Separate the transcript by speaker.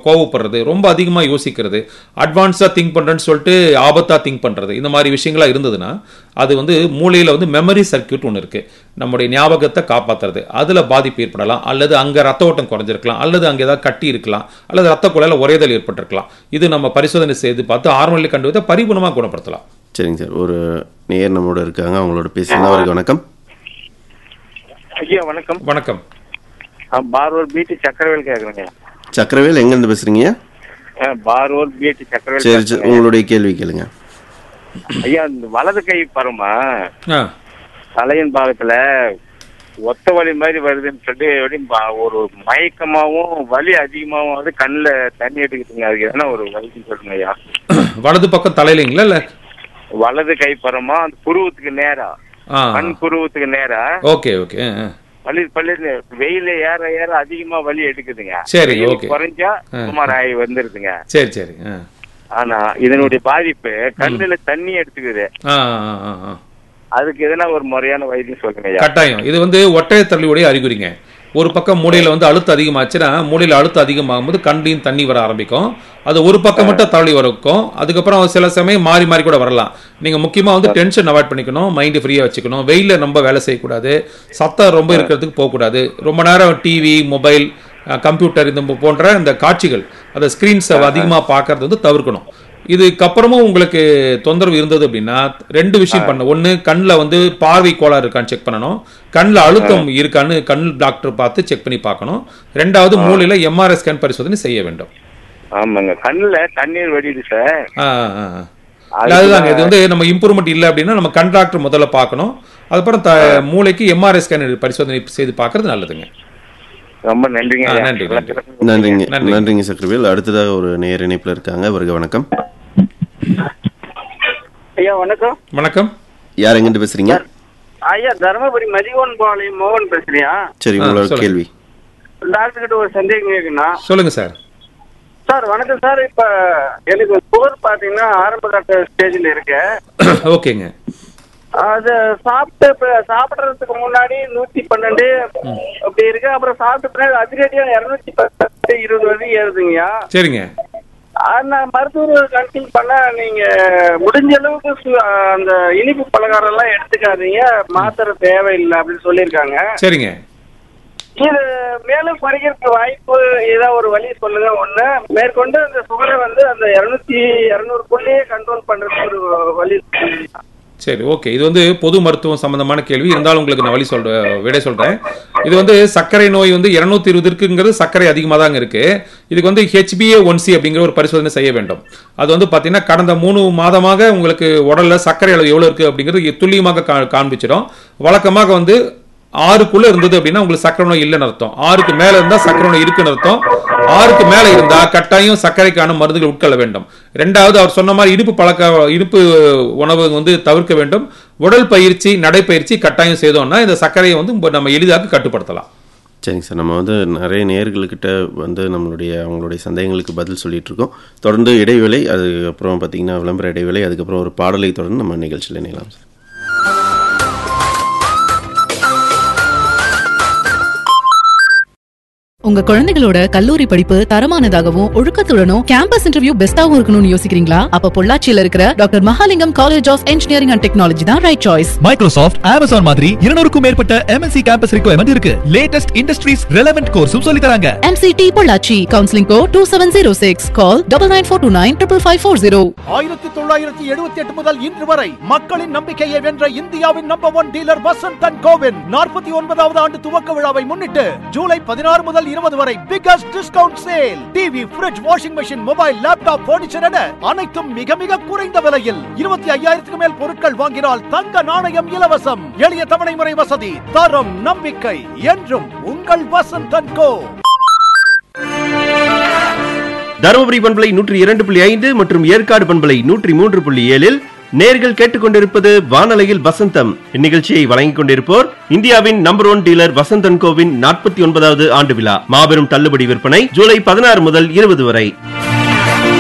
Speaker 1: கோவப்படுறது ரொம்ப அதிகமாக யோசிக்கிறது அட்வான்ஸாக திங்க் பண்ணுறேன்னு சொல்லிட்டு ஆபத்தாக திங்க் பண்ணுறது இந்த மாதிரி விஷயங்கள்லாம் இருந்ததுன்னா அது வந்து மூளையில் வந்து மெமரி சர்க்கியூட் ஒன்று இருக்குது நம்முடைய ஞாபகத்தை காப்பாற்றுறது அதில் பாதிப்பு ஏற்படலாம் அல்லது அங்கே ரத்த ஓட்டம் குறைஞ்சிருக்கலாம் அல்லது அங்கே ஏதாவது கட்டி இருக்கலாம் அல்லது ரத்த குழாயில் உறைதல் ஏற்பட்டிருக்கலாம் இது நம்ம பரிசோதனை செய்து பார்த்து ஆரம்பத்தில் கண்டுபிடித்த பரிபூர்ணமாக குணப்படுத்தலாம்
Speaker 2: சரிங்க சார் ஒரு நேயர் நம்மோட இருக்காங்க அவங்களோட பேசலாம் அவருக்கு வணக்கம்
Speaker 3: ஐயா வணக்கம்
Speaker 1: வணக்கம்
Speaker 3: நான் பார்வர் பிடி சக்கரவேல் கேக்குறேங்க
Speaker 2: சக்கரவேல் எங்கேருந்து பேசுறீங்க
Speaker 3: ஆ, பார்வர் பிடி சக்கரவேல்
Speaker 2: சரி சரி
Speaker 3: பேசுறேங்க.
Speaker 2: உங்களுடைய கேள்வி கேளுங்க
Speaker 3: ஐயா இந்த வலது கை பருமா
Speaker 1: ஆ
Speaker 3: தலையின் பாகத்துல ஒத்த வலி மாதிரி வருதுன்னு சொல்லிட்டு எப்படி ப- ஒரு மயக்கமாவும் வலி அதிகமாவும் வந்து கண்ணுல தண்ணி எடுக்குதுங்க அதுக்கு என்ன ஒரு வலின்னு சொல்லுங்க ஐயா
Speaker 1: வலது பக்கம் தலையிலைங்களா இல்லை
Speaker 3: வலது கை பருமா அந்த புருவத்துக்கு நேரா
Speaker 1: ஆ
Speaker 3: கண் புருவத்துக்கு நேரா
Speaker 1: ஓகே ஓகே ஆ, ஆ.
Speaker 3: வலி பள்ளி வெயில ஏற ஏற அதிகமா வலி எடுக்குதுங்க
Speaker 1: சரி,
Speaker 3: வெயில்
Speaker 1: okay.
Speaker 3: குறைஞ்சா
Speaker 1: ஆ.
Speaker 3: சுமார் ஆகி வந்துருதுங்க
Speaker 1: சரி சரி ஆ
Speaker 3: ஆனா இதனுடைய பாதிப்பு கண்ணுல தண்ணி எடுத்துக்குது
Speaker 1: ஆ ஆ, ஆ, ஆ.
Speaker 3: அதுக்கு எதனா ஒரு முறையான வைத்தியம் சொல்லுங்க ஐயா
Speaker 1: கட்டாயம் இது வந்து ஒற்றை தள்ளியுடைய அறிகுறிங்க ஒரு பக்கம் மூளையில வந்து அழுத்தம் அதிகமாச்சுன்னா மூளையில அழுத்தம் அதிகமாகும் போது கண்டையும் தண்ணி வர ஆரம்பிக்கும் அது ஒரு பக்கம் மட்டும் தள்ளி வரக்கும் அதுக்கப்புறம் சில சமயம் மாறி மாறி கூட வரலாம் நீங்க முக்கியமா வந்து டென்ஷன் அவாய்ட் பண்ணிக்கணும் மைண்ட் ஃப்ரீயா வச்சுக்கணும் வெயில ரொம்ப வேலை செய்யக்கூடாது சத்தம் ரொம்ப இருக்கிறதுக்கு போகக்கூடாது ரொம்ப நேரம் டிவி மொபைல் கம்ப்யூட்டர் இந்த போன்ற இந்த காட்சிகள் அந்த ஸ்கிரீன்ஸ் அதிகமா பார்க்கறது வந்து தவிர்க்கணும் இதுக்கப்புறமும் உங்களுக்கு தொந்தரவு இருந்தது அப்படின்னா ரெண்டு விஷயம் பண்ணணும் ஒன்று கண்ணில் வந்து பார்வை கோளாறு இருக்கான்னு செக் பண்ணணும் கண்ணில் அழுத்தம் இருக்கான்னு கண் டாக்டர் பார்த்து செக் பண்ணி பார்க்கணும் ரெண்டாவது மூளையில் எம்ஆர்ஐ ஸ்கேன் பரிசோதனை செய்ய வேண்டும்
Speaker 3: ஆமாங்க கண்ணுல தண்ணீர் வடியுது சார்
Speaker 1: ஆ, ஆ, ஆ. இல்ல, அதுதாங்க இது வந்து நம்ம இம்ப்ரூவ்மெண்ட் இல்லை அப்படின்னா நம்ம கண் டாக்டர் முதல்ல பார்க்கணும் அதுக்கப்புறம் த மூளைக்கு எம்ஆர்ஐ ஸ்கேன் பரிசோதனை செய்து பார்க்கறது நல்லதுங்க
Speaker 3: ரொம்ப நன்றிங்க
Speaker 1: ஆ,
Speaker 3: ஐயா.
Speaker 1: நன்றி, நன்றி.
Speaker 2: நன்றிங்க
Speaker 1: நன்றி.
Speaker 2: நன்றிங்க சக்கரவேல் அடுத்ததாக ஒரு நேயர் இணைப்பில் இருக்காங்க அவருக்கு வணக்கம்
Speaker 4: ஐயா வணக்கம்
Speaker 1: வணக்கம்
Speaker 2: யார் எங்கிட்டு பேசுறீங்க
Speaker 4: ஐயா தருமபுரி மதிகோன் பாளையம் மோகன் பேசுறியா
Speaker 2: சரி
Speaker 1: ஆ,
Speaker 2: உங்களோட
Speaker 1: சொல்லுங்க.
Speaker 2: கேள்வி
Speaker 4: டாக்டர் கிட்ட ஒரு சந்தேகம் கேட்குண்ணா
Speaker 1: சொல்லுங்க சார்
Speaker 4: சார் வணக்கம் சார் இப்ப எனக்கு சுகர் பாத்தீங்கன்னா ஆரம்ப கட்ட ஸ்டேஜ்ல இருக்கு
Speaker 1: ஓகேங்க
Speaker 4: அது சாப்பிட்டு இப்ப சாப்பிடுறதுக்கு முன்னாடி நூத்தி பன்னெண்டு அப்படி இருக்கு அப்புறம் சாப்பிட்ட பின்னாடி அதிரடியா இருநூத்தி பத்து இருபது வரைக்கும் ஏறுதுங்கய்யா
Speaker 1: சரிங்க
Speaker 4: ஆனா மருத்துவர் கன்சல்ட் பண்ண நீங்க முடிஞ்ச அளவுக்கு சு- அந்த இனிப்பு பலகாரம் எல்லாம் எடுத்துக்காதீங்க மாத்திரை தேவையில்லை அப்படின்னு சொல்லியிருக்காங்க
Speaker 1: சரிங்க
Speaker 4: இது மேலும் குறைக்கிறதுக்கு வாய்ப்பு ஏதாவது ஒரு வழி சொல்லுங்க ஒண்ணு மேற்கொண்டு அந்த சுகரை வந்து அந்த இருநூத்தி இருநூறுக்குள்ளேயே கண்ட்ரோல் பண்றதுக்கு ஒரு வழி சொல்லுங்க.
Speaker 1: சரி ஓகே இது வந்து பொது மருத்துவம் சம்பந்தமான கேள்வி இருந்தாலும் உங்களுக்கு நான் வழி சொல்ற விடை சொல்றேன் இது வந்து சர்க்கரை நோய் வந்து இருநூத்தி இருபது இருக்குங்கிறது சர்க்கரை அதிகமாக தாங்க இருக்கு இதுக்கு வந்து ஹெச்பிஏ ஒன் சி அப்படிங்கிற ஒரு பரிசோதனை செய்ய வேண்டும் அது வந்து பார்த்தீங்கன்னா கடந்த மூணு மாதமாக உங்களுக்கு உடல்ல சர்க்கரை அளவு எவ்வளவு இருக்கு அப்படிங்கிறது துல்லியமாக கா- காண்பிச்சிடும் வழக்கமாக வந்து ஆறுக்குள்ள இருந்தது அப்படின்னா உங்களுக்கு சர்க்கரை நோய் இல்லைன்னு அர்த்தம் ஆறுக்கு மேல இருந்தா சர்க்கரை நோய் இருக்குன்னு அர்த்தம் ஆறுக்கு மேல இருந்தா கட்டாயம் சர்க்கரைக்கான மருந்துகள் உட்கொள்ள வேண்டும் ரெண்டாவது அவர் சொன்ன மாதிரி இனிப்பு பழக்க இனிப்பு உணவு வந்து தவிர்க்க வேண்டும் உடல் பயிற்சி நடைப்பயிற்சி கட்டாயம் செய்தோம்னா இந்த சர்க்கரையை வந்து நம்ம எளிதாக கட்டுப்படுத்தலாம்
Speaker 2: சரிங்க சார் நம்ம வந்து நிறைய நேயர்கள்கிட்ட வந்து நம்மளுடைய அவங்களுடைய சந்தேகங்களுக்கு பதில் சொல்லிட்டு இருக்கோம் தொடர்ந்து இடைவேளை அதுக்கப்புறம் பார்த்தீங்கன்னா விளம்பர இடைவேளை அதுக்கப்புறம் ஒரு பாடலை தொடர்ந்து நம்ம நிகழ்ச்சியில் இணையலாம் சார்
Speaker 5: உங்க குழந்தைகளோட கல்லூரி படிப்பு தரமானதாகவும் ஒழுக்கத்துடனும் கேம்பஸ் இன்டர்வியூ பெஸ்டாவும் இருக்கணும்னு யோசிக்கிறீங்களா அப்ப பொள்ளாச்சியில இருக்கிற doctor Mahalingam college of engineering and technology தான் ரைட் சாய்ஸ்
Speaker 6: மைக்ரோசாஃப்ட் அமேசான் மாதிரி இருநூறுக்கும் மேற்பட்ட எம்என்சி கேம்பஸ் ரிக்வயர்மெண்ட் இருக்கு லேட்டஸ்ட் இண்டஸ்ட்ரீஸ் ரெலவென்ட் கோர்ஸும் சொல்லி தராங்க
Speaker 5: MCT Pollachi counselling go two seven zero six call double nine four two nine triple five four zero
Speaker 6: ஆயிரத்தி தொள்ளாயிரத்தி எழுபத்தி எட்டு முதல் இன்று வரை மக்களின் நம்பிக்கையை வென்ற இந்தியாவின் number one dealer Vasanth and கோவின் நாற்பத்தி ஒன்பதாவது ஆண்டு துவக்க விழாவை முன்னிட்டு ஜூலை பதினாறு முதல் இருபது வரை biggest discount sale TV fridge washing machine mobile laptop furniture என அனைத்தும் மிக மிக குறைந்த விலையில் இருபத்தி ஐயாயிரத்துக்கு மேல் பொருட்கள் வாங்கினால் தங்க நாணயம் இலவசம் எளிய தவணை முறை வசதி தரம் நம்பிக்கை என்றும் உங்கள் வசந்த் அண்ட் கோ
Speaker 2: தருமபுரி பண்பலை நூற்றி இரண்டு புள்ளி ஐந்து மற்றும் ஏற்காடு பண்பலை நூற்றி மூன்று புள்ளி ஏழில் நேர்கள் கேட்டுக்கொண்டிருப்பது வானலையில் வசந்தம் இந்நிகழ்ச்சியை வழங்கிக் கொண்டிருப்போர் இந்தியாவின் நம்பர் ஒன் டீலர் வசந்தன் கோவின் நாற்பத்தி ஒன்பதாவது ஆண்டு விழா மாபெரும் தள்ளுபடி விற்பனை ஜூலை பதினாறு முதல் இருபது வரை